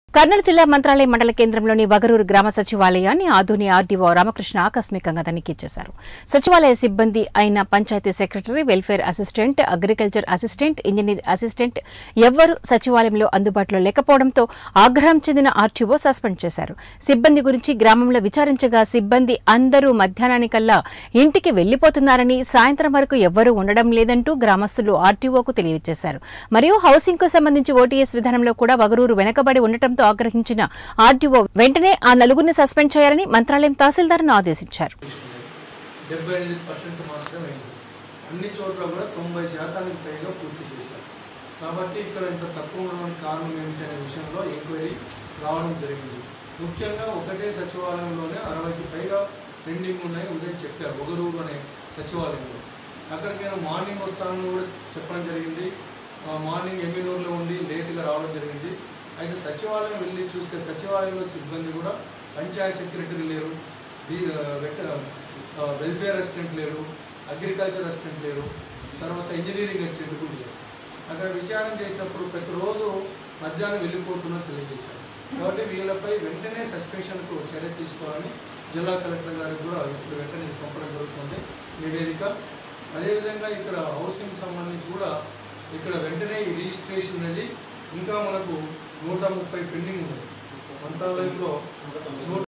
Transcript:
కర్నూలు జిల్లా మంత్రాలయం మండల కేంద్రంలోని వగరూరు గ్రామ సచివాలయాన్ని ఆధుని ఆర్డీఓ రామకృష్ణ ఆకస్మికంగా తనిఖీ చేశారు సచివాలయ సిబ్బంది అయిన panchayati secretary welfare assistant agriculture assistant engineer assistant ఎవ్వరూ సచివాలయంలో అందుబాటులో లేకపోవడంతో ఆగ్రహం చెందిన ఆర్టీఓ సస్పెండ్ చేశారు సిబ్బంది గురించి గ్రామంలో విచారించగా సిబ్బంది అందరూ మధ్యాహ్నానికల్లా ఇంటికి వెళ్లిపోతున్నారని సాయంత్రం వరకు ఎవ్వరూ ఉండడం లేదంటూ గ్రామస్తులు ఆర్టీఓకు తెలియజేశారు మరియు హౌసింగ్ కు సంబంధించి ఓటీఎస్ విధానంలో కూడా వగరూరు వెనకబడి ఉండటంతో ఆగ్రహించిన ఆర్టీఓ వెంటనే ఆ నలుగురిని సస్పెండ్ చేయాలని మంత్రాలయం తహసీల్దార్ను ఆదేశించారు డెబ్బై ఎనిమిది పర్సెంట్ మాత్రమే అయింది అన్ని చోట్ల కూడా తొంభై శాతానికి పైగా పూర్తి చేశారు కాబట్టి ఇక్కడ ఇంత తక్కువ ఉండడానికి కారణం ఏమిటి అనే విషయంలో ఎంక్వైరీ రావడం జరిగింది ముఖ్యంగా ఒకటే సచివాలయంలోనే అరవైకి పైగా పెండింగ్ ఉన్నాయి ఉదయం చెప్పారు ఒకరూరు అనే సచివాలయంలో అక్కడికి నేను మార్నింగ్ వస్తానని కూడా చెప్పడం జరిగింది ఆ, మార్నింగ్ ఎమ్మినూరులో ఉండి లేట్గా రావడం జరిగింది అయితే సచివాలయం వెళ్ళి చూస్తే సచివాలయంలో సిబ్బంది కూడా పంచాయత్ సెక్రటరీ లేరు దీ- వెట- ఆ, వెల్ఫేర్ అసిస్టెంట్ లేరు అగ్రికల్చర్ అసిస్టెంట్ లేరు తర్వాత ఇంజనీరింగ్ అసిస్టెంట్ కూడా లేరు అక్కడ విచారణ చేసినప్పుడు ప్రతిరోజు మధ్యాహ్నం వెళ్ళిపోతున్నట్టు తెలియజేశారు కాబట్టి వీళ్ళపై వెంటనే సస్పెన్షన్కు చర్య తీసుకోవాలని జిల్లా కలెక్టర్ గారికి కూడా ఇప్పుడు వెంటనే పంపడం జరుగుతుంది నివేదిక అదేవిధంగా ఇక్కడ హౌసింగ్ సంబంధించి కూడా ఇక్కడ వెంటనే ఈ రిజిస్ట్రేషన్ అనేది ఇంకా మనకు నూట ముప్పై పెండింగ్ ఉంది మంత్రాలయంలో నూట